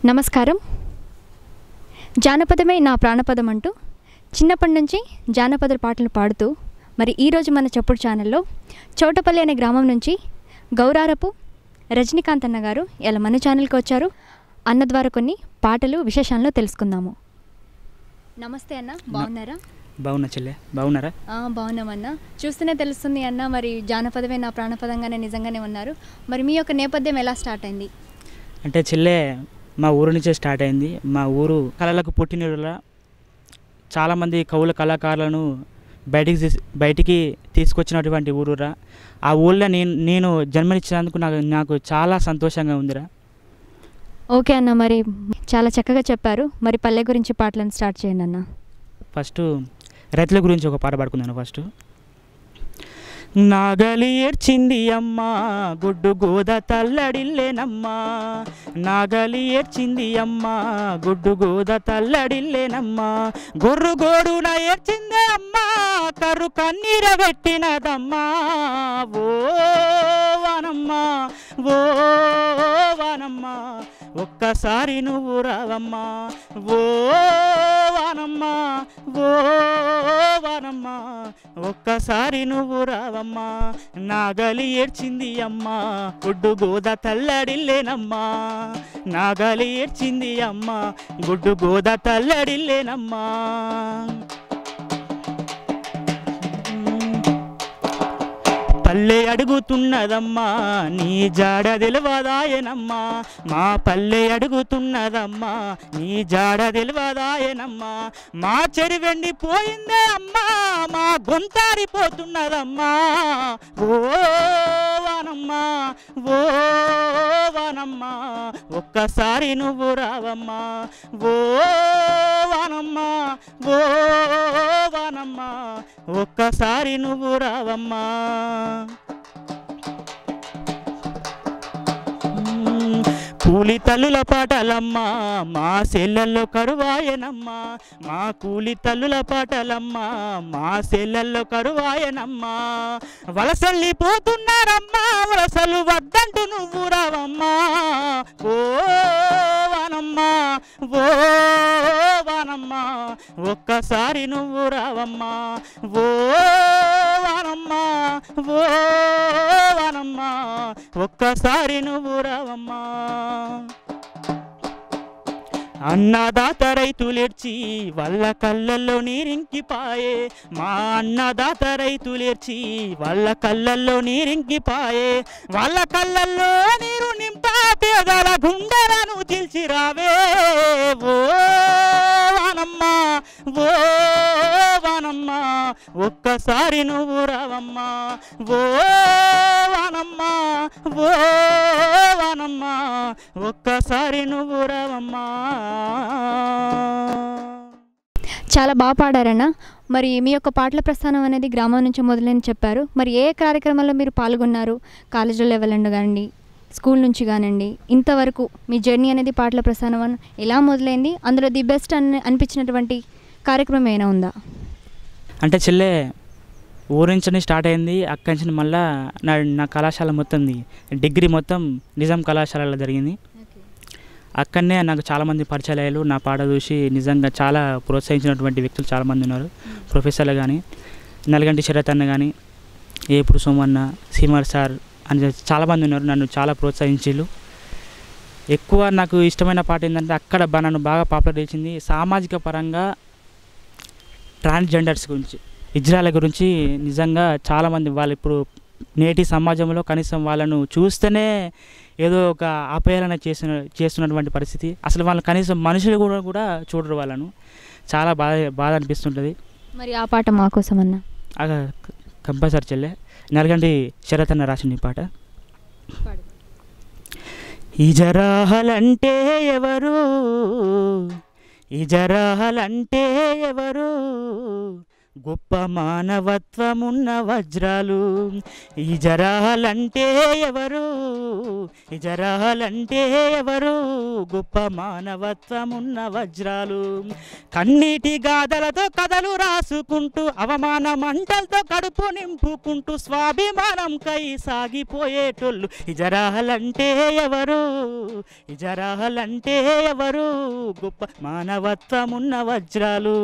నమస్కారం జానపదమే నా ప్రాణపదం అంటూ చిన్నప్పటి నుంచి జానపద పాటలు పాడుతూ మరి ఈరోజు మన చప్పుడు ఛానల్లో చోటపల్లి అనే గ్రామం నుంచి గౌరారపు రజనీకాంత్ అన్న గారు ఇలా మన ఛానల్కి వచ్చారు అన్న ద్వారా కొన్ని పాటలు విశేషాలను తెలుసుకుందాము నమస్తే అన్న బాగున్నారా బాగున్నా చెల్లె బాగున్నారా ఆ, బాగున్నామన్న చూస్తూనే తెలుస్తుంది అన్న మరి జానపదమే నా ప్రాణపదంగానే నిజంగానే ఉన్నారు మరి మీ యొక్క నేపథ్యం ఎలా స్టార్ట్ అయింది అంటే చెల్లె మా ఊరు నుంచే స్టార్ట్ అయింది మా ఊరు కళలకు పుట్టినరోజుల చాలామంది కవుల కళాకారులను బయటికి తీస్- బయటికి తీసుకొచ్చినటువంటి ఊరురా ఆ ఊళ్ళో నేను నేను జన్మనిచ్చినందుకు నాకు నాకు చాలా సంతోషంగా ఉందిరా ఓకే అన్న మరి చాలా చక్కగా చెప్పారు మరి పల్లె గురించి పాటలను స్టార్ట్ చేయండి అన్న ఫస్ట్ రైతుల గురించి ఒక పాట పాడుకున్నాను ఫస్ట్ నాగలి ఏడ్చింది అమ్మా గుడ్డు గోద తల్లడిల్లేనమ్మా నాగలి ఏడ్చింది అమ్మా గుడ్డు గోద తల్లడిల్లేనమ్మా గొర్రు గోడున ఏడ్చిందే అమ్మా కర్రు కన్నీర పెట్టినదమ్మా ఓ వానమ్మా ఓ వానమ్మా ఒక్కసారి నువ్వు రావమ్మా ఓ వానమ్మా ఓ వానమ్మా ఒక్కసారి నువ్వు రావమ్మా నాగలి ఏడ్చింది అమ్మా గుడ్డు గోద తల్లడిల్లేనమ్మా నాగలి ఏడ్చింది అమ్మా గుడ్డు గోద తల్లడిల్లేనమ్మా పల్లె అడుగుతున్నదమ్మా నీ జాడ తెలివదాయనమ్మా మా పల్లె అడుగుతున్నదమ్మా నీ జాడ తెలివదాయనమ్మా మా చెరి వెండిపోయిందే అమ్మా మా గొంతారిపోతున్నదమ్మా ఓ వానమ్మా ఓ వానమ్మా ఒక్కసారి నువ్వు రావమ్మా ఓ వానమ్మా ఓ వానమ్మా ఒక్కసారి నువ్వు రావమ్మా మ్మ్. కూలి తల్లుల పాటలమ్మా మా సెల్లల్లో కరువాయనమ్మా మా కూలి తల్లుల పాటలమ్మా మా సెల్లల్లో కరువాయనమ్మా వలసల్లిపోతున్నారమ్మా వలసలు వద్దంటూ నువ్వు రావమ్మా ఓ వానమ్మా ఓ వానమ్మా ఒక్కసారి నువ్వు రావమ్మా ఓ వానమ్మా ఓ వానమ్మా ఒక్కసారి నువ్వు రావమ్మా అన్నదాత రైతులేర్చి వాళ్ళ కళ్ళల్లో నీరింకిపాయే మా అన్నదాత రైతులేర్చి వాళ్ళ కళ్ళల్లో నీరింకిపాయే వాళ్ళ కళ్ళల్లో నీరు నింపా పేదల గుండెలను తీల్చిరావే ఓ వానమ్మా ఓ వానమ్మా ఒక్కసారి నువ్వు రావమ్మా ఓ వానమ్మా ఓ వానమ్మా ఒక్కసారి నువ్వు రావమ్మా చాలా బాగా పాడారన్న మరి మీ యొక్క పాటల ప్రస్థానం అనేది గ్రామం నుంచి మొదలని చెప్పారు మరి ఏ కార్యక్రమంలో మీరు పాల్గొన్నారు కాలేజీలో లెవెల్ అండ్ కానివ్వండి స్కూల్ నుంచి కానివ్వండి ఇంతవరకు మీ జర్నీ అనేది పాటల ప్రస్థానం అన్- ఎలా మొదలైంది అందులో ది బెస్ట్ అని అనిపించినటువంటి కార్యక్రమం ఏమైనా ఉందా అంటే చెల్లె ఊరు నుంచి స్టార్ట్ అయింది అక్కడి నుంచి మళ్ళా నా నా కళాశాల మొత్తం డిగ్రీ మొత్తం నిజాం కళాశాలలో జరిగింది అక్కడనే నాకు చాలామంది పరిచయాలు అయ్యారు నా పాట చూసి నిజంగా చాలా ప్రోత్సహించినటువంటి వ్యక్తులు చాలామంది ఉన్నారు ప్రొఫెసర్లు కానీ నల్గంటి శరత్ అన్న కానీ ఏపుడు సోమన్న సీమర్ సార్ అని చెప్పి చాలామంది ఉన్నారు నన్ను చాలా ప్రోత్సహించారు ఎక్కువ నాకు ఇష్టమైన పాట ఏంటంటే అక్కడ బా నన్ను బాగా పాపులర్ చేసింది సామాజిక పరంగా ట్రాన్స్జెండర్స్ గురించి ఇజ్రాయల్ గురించి నిజంగా చాలామంది వాళ్ళు ఇప్పుడు నేటి సమాజంలో కనీసం వాళ్ళను చూస్తేనే ఏదో ఒక అపహరణ చేసిన చేస్తున్నటువంటి పరిస్థితి అసలు వాళ్ళు కనీసం మనుషులు కూడా కూడా చూడరు వాళ్ళను చాలా బాధ బాధ అనిపిస్తుంటుంది మరి ఆ పాట మా కోసం అన్న ఆగా కంపల్సరీ చెల్లె నల్గంటి శరత్ అన్న రాసిన ఈ పాట ఇజరాహలంటే ఎవరు ఇజరాహలంటే ఎవరు గొప్ప మానవత్వమున్న వజ్రాలు ఈ జరాలంటే ఎవరు ఈ జరాలంటే ఎవరు గొప్ప మానవత్వమున్న వజ్రాలు కన్నీటి గాథలతో కథలు రాసుకుంటూ అవమాన మంటలతో కడుపు నింపుకుంటూ స్వాభిమానం కై సాగిపోయేటోళ్ళు ఈ జరాలంటే ఎవరు ఈ జరాలంటే ఎవరు గొప్ప మానవత్వమున్న వజ్రాలు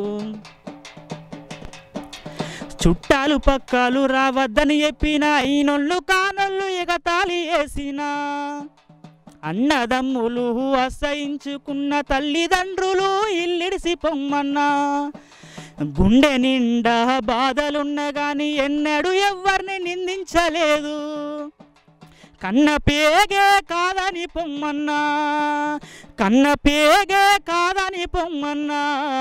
చుట్టాలు పక్కాలు రావద్దని చెప్పిన ఈనొళ్ళు కానొళ్ళు ఎగతాళి వేసిన అన్నదమ్ములు అసహించుకున్న తల్లిదండ్రులు ఇల్లిడిసి పొమ్మన్నా గుండె నిండా బాధలున్న గాని ఎన్నడూ ఎవ్వరిని నిందించలేదు కన్న పేగే కాదని పొమ్మన్నా కన్న పేగే కాదని పొమ్మన్నా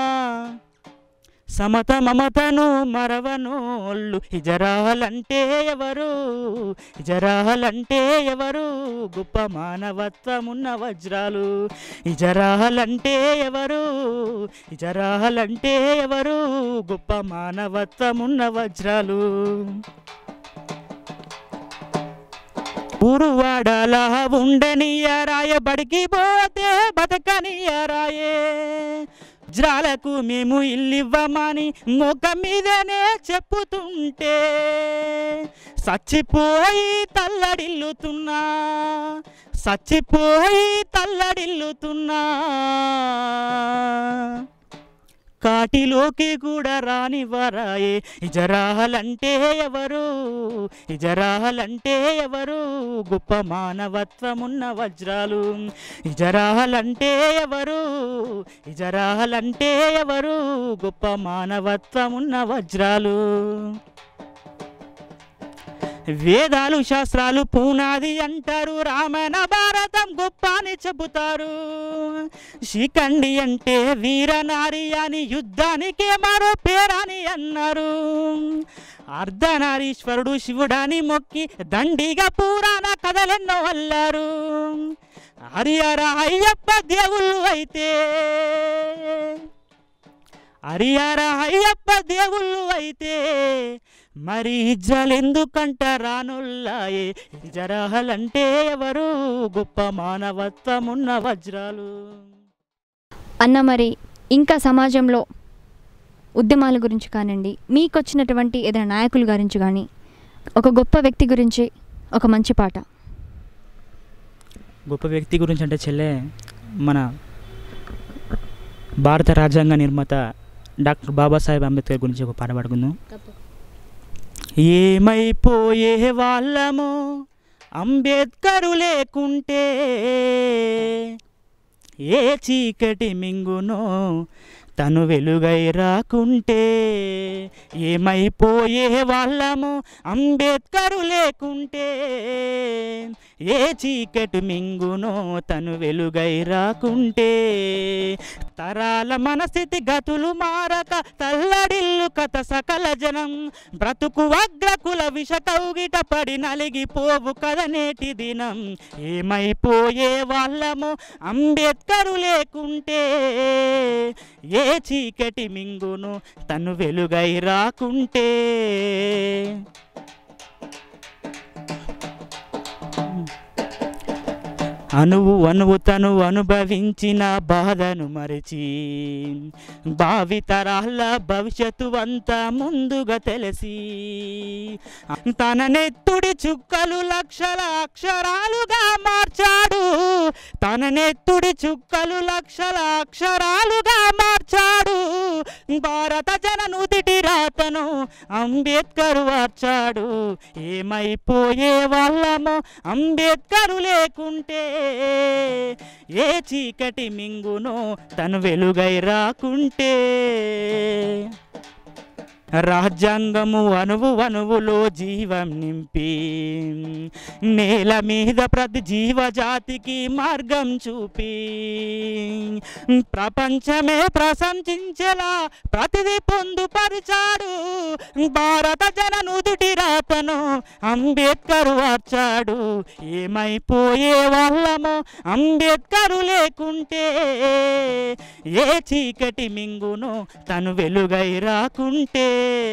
సమత మమతను మరవనోళ్ళు ఇజరాలంటే ఎవరు ఇజరాలంటే ఎవరు గొప్ప మానవత్వమున్న వజ్రాలు ఇజరాలంటే ఎవరు ఇజరాలంటే ఎవరు గొప్ప మానవత్వమున్న వజ్రాలు ఊరువాడలా ఉండనియరాయ బడికి పోతే బతకనియరాయే వజ్రాలకు మేము ఇల్లివ్వమని మొక్క మీదనే చెప్పుతుంటే సచ్చిపోయి తల్లడిల్లుతున్నా సచ్చిపోయి తల్లడిల్లుతున్నా కాటిలోకి కూడా రానివ్వరాయే ఇజరాలంటే ఎవరు ఇజరాలంటే ఎవరు గొప్ప మానవత్వమున్న వజ్రాలు ఇజరాలంటే ఎవరు ఇజరాలంటే ఎవరు గొప్ప మానవత్వమున్న వజ్రాలు వేదాలు శాస్త్రాలు పూనాది అంటారు రామాయణ భారతం గొప్ప అని చెబుతారు శిఖండి అంటే వీరనారి అని యుద్ధానికే మరో పేరని అన్నారు అర్ధనారీశ్వరుడు శివుడని మొక్కి దండిగా పురాణ కథలెన్నో అల్లారు హరిహర అయ్యప్ప దేవుళ్ళు అయితే హరిహర అయ్యప్ప దేవుళ్ళు అయితే మరి ఇజ్జలెందుకంట రానుల్లాయే జరహలంటే ఎవరు గొప్ప మానవత్వమున్న వజ్రాలు అన్న మరి ఇంకా సమాజంలో ఉద్యమాల గురించి కానివ్వండి మీకు వచ్చినటువంటి ఏదైనా నాయకుల గురించి కానీ ఒక గొప్ప వ్యక్తి గురించి ఒక మంచి పాట గొప్ప వ్యక్తి గురించి అంటే చెల్లె మన భారత రాజ్యాంగ నిర్మాత డాక్టర్ బాబాసాహెబ్ అంబేద్కర్ గురించి ఒక పాట పాడుకుందాం ఏమైపోయే వాళ్ళము అంబేద్కరు లేకుంటే ఏ చీకటి మింగునో తను వెలుగై రాకుంటే ఏమైపోయే వాళ్ళము అంబేద్కరు లేకుంటే ఏ చీకటి మింగునో తను వెలుగై రాకుంటే తరాల మనస్థితి గతులు మారక తల్లడిల్లు కథ సకల జనం బ్రతుకు అగ్రకుల విష కౌగిట పడి నలిగిపోవు కథ నేటి దినం ఏమైపోయే వాళ్ళము అంబేద్కరు లేకుంటే ఏ చీకటి మింగును తను వెలుగై రాకుంటే అనువు అనువు తను అనుభవించిన బాధను మరిచి భావితరాల భవిష్యత్తు అంతా ముందుగా తెలిసి తన నెత్తుడి చుక్కలు లక్షల అక్షరాలుగా మార్చాడు తన నెత్తుడి చుక్కలు లక్షల అక్షరాలుగా మార్చాడు భారత జననుదిటి రాతను అంబేద్కర్ వార్చాడు ఏమైపోయే వాళ్ళము అంబేద్కరు లేకుంటే ఏ చీకటి మింగునో తను వెలుగై రాకుంటే రాజ్యాంగము అణువు అణువులో జీవం నింపి నేల మీద ప్రతి జీవజాతికి మార్గం చూపి ప్రపంచమే ప్రశంసించేలా ప్రతిదీ పొందుపరిచాడు భారత జన నుదుటి రాతను అంబేద్కర్ వార్చాడు ఏమైపోయే వాళ్ళమో అంబేద్కరు లేకుంటే ఏ చీకటి మింగును తను వెలుగై రాకుంటే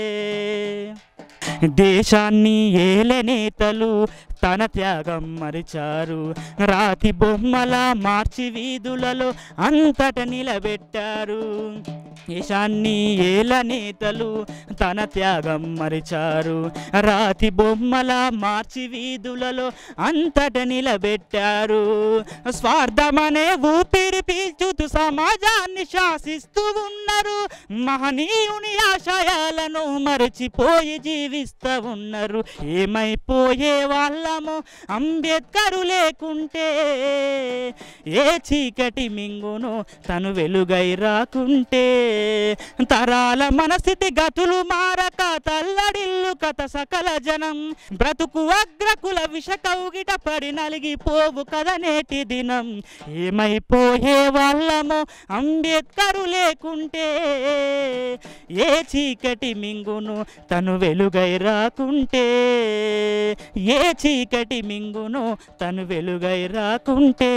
దేశాన్ని ఏలే నేతలు తన త్యాగం మరిచారు రాతి బొమ్మల మార్చి వీధులలో అంతట నిలబెట్టారు దేశాన్ని ఏల నేతలు తన త్యాగం మరిచారు రాతి బొమ్మల మార్చి వీధులలో అంతట నిలబెట్టారు స్వార్థమనే ఊపిరి పీల్చుతూ సమాజాన్ని శాసిస్తూ ఉన్నారు మహనీయుని ఆశయాలను మరచిపోయి జీవిస్తూ ఉన్నారు ఏమైపోయే వాళ్ళము అంబేద్కరు లేకుంటే ఏ చీకటి మింగును తను వెలుగై రాకుంటే తరాల మనస్థితి గతులు మారక తల్లడిల్లు కథ సకల జనం బ్రతుకు అగ్రకుల విష కౌగిట పడి నలిగిపోవు కదా నేటి దినం ఏమైపోయే వాళ్ళము అంబేద్కరు లేకుంటే ఏ చీకటి మింగును తను వెలుగై రాకుంటే ఏ చీకటి మింగును తను వెలుగై రాకుంటే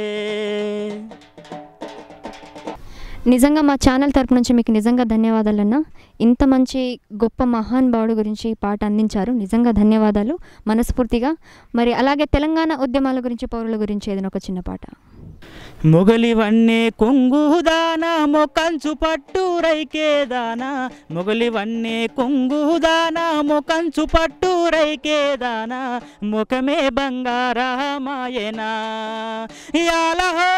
నిజంగా మా ఛానల్ తరపు నుంచి మీకు నిజంగా ధన్యవాదాలన్న ఇంత మంచి గొప్ప మహానుభావుడు గురించి ఈ పాట అందించారు నిజంగా ధన్యవాదాలు మనస్ఫూర్తిగా మరి అలాగే తెలంగాణ ఉద్యమాల గురించి పౌరుల గురించి ఏదైనా ఒక చిన్న పాట మొగలివన్నే కొంగుదాన మొకంచు పట్టు రైకేదాన మొగలివన్నే కొంగుదాన మొకంచు పట్టు రైకేదాన ముఖమే బంగారమాయనా యాలహో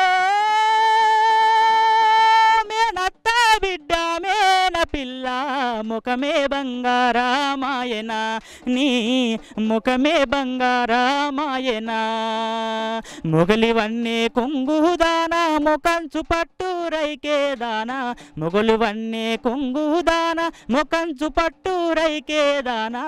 మేనత్త బిడ్డ మేన పిల్ల ముఖమే బంగారమాయన నీ ముఖమే బంగారమాయన మొగలివన్నే కొంగుదాన ముఖంచు పట్టు రైకేదాన మొగలివన్నే కొంగుదాన ముఖంచు పట్టు రైకేదానా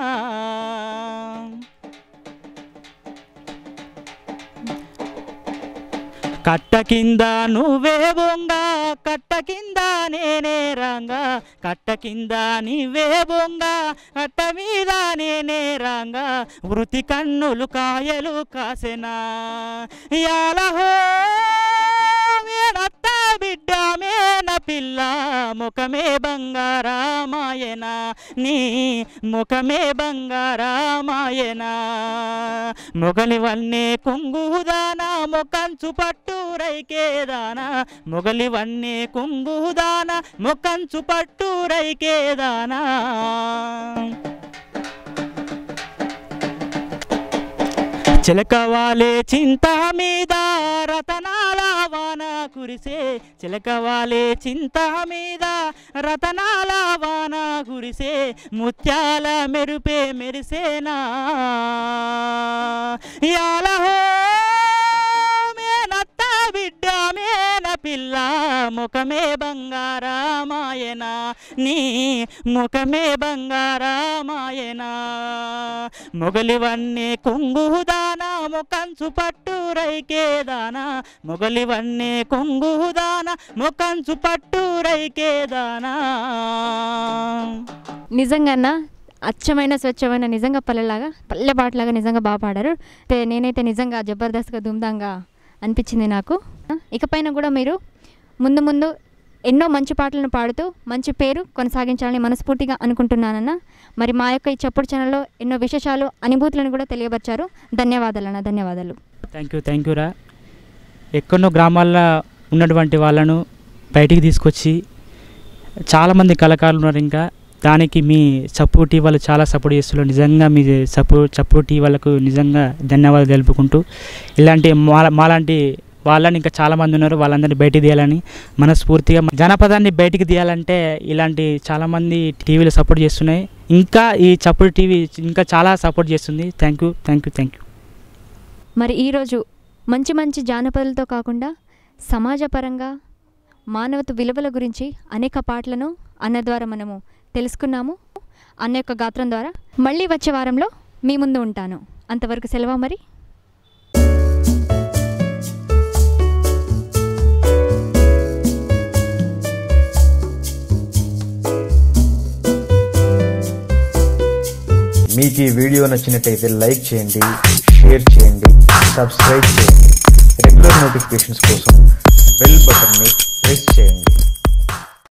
కట్ట కింద నువ్వే బొంగ కట్ట కింద నేనే రంగ కట్ట కింద నీవే బొంగ కట్ట మీద నేనే రంగ వృతి కన్నులు కాయలు కాసెనా యాలహో మేనత్త బిడ్డ మేన పిల్ల ముఖమే బంగారామాయన నీ ముఖమే బంగారామాయన మొగలివన్నే కొంగుదానా మొకంచు పట్టు రైకేదానా మొగలివన్నే కొంగుదానా మొకంచు పట్టు రైకేదానా చిలకవాలే చింత మీద రతనాల వాన కురిసే చిలకవాలే చింత మీద రతనాల వాన కురిసే ముత్యాల మెరుపే మెరిసేనా యాలహో మేనత్త బిడ్డ మేన పిల్ల ముఖమే బంగారామాయన నీ ముఖమే బంగారామాయన మొగలివన్నే కొంగుదానా ముఖంచు పట్టు రైకేదానా మొగలివన్నే కొంగుదానా ముఖంచు పట్టు రైకేదానా నిజంగా అన్న అచ్చమైన స్వచ్ఛమైన నిజంగా పల్లెలాగా పల్లె పాటలాగా నిజంగా బాగా పాడారు అయితే నేనైతే నిజంగా జబర్దస్త్గా దుమ్దాంగా అనిపించింది నాకు ఇకపైన కూడా మీరు ముందు ముందు ఎన్నో మంచి పాటలను పాడుతూ మంచి పేరు కొనసాగించాలని మనస్ఫూర్తిగా అనుకుంటున్నానన్న మరి మా యొక్క ఈ చప్పుడు ఛానల్లో ఎన్నో విశేషాలు అనుభూతులను కూడా తెలియపరిచారు ధన్యవాదాలన్న ధన్యవాదాలు థ్యాంక్ యూ థ్యాంక్ యూ రా ఎక్కడో గ్రామాల్లో ఉన్నటువంటి వాళ్ళను బయటికి తీసుకొచ్చి చాలామంది కళాకారులు ఉన్నారు ఇంకా దానికి మీ సపోర్ట్ టీ వాళ్ళు చాలా సపోర్ట్ చేస్తున్నారు నిజంగా మీ సపోర్ట్ సపోర్ట్ టీ వాళ్ళకు నిజంగా ధన్యవాదాలు తెలుపుకుంటూ ఇలాంటి మా మాలాంటి వాళ్ళని ఇంకా చాలామంది ఉన్నారు వాళ్ళందరినీ బయటికి తీయాలని మనస్ఫూర్తిగా జనపదాన్ని బయటికి తీయాలంటే ఇలాంటి చాలామంది టీవీలు సపోర్ట్ చేస్తున్నాయి ఇంకా ఈ చప్పుడు టీవీ ఇంకా చాలా సపోర్ట్ చేస్తుంది thank you thank you thank you మరి ఈరోజు మంచి మంచి జానపదాలతో కాకుండా సమాజపరంగా మానవత విలువల గురించి అనేక పాటలను అన్న ద్వారా మనము తెలుసుకున్నాము అన్న యొక్క గాత్రం ద్వారా మళ్ళీ వచ్చే వారంలో మీ ముందు ఉంటాను అంతవరకు సెలవు మరి మీకు ఈ వీడియో నచ్చినట్టయితే లైక్ చేయండి షేర్ చేయండి సబ్స్క్రైబ్ చేయండి రెగ్యులర్ నోటిఫికేషన్స్ కోసం బెల్ బటన్ని ప్రెస్ చేయండి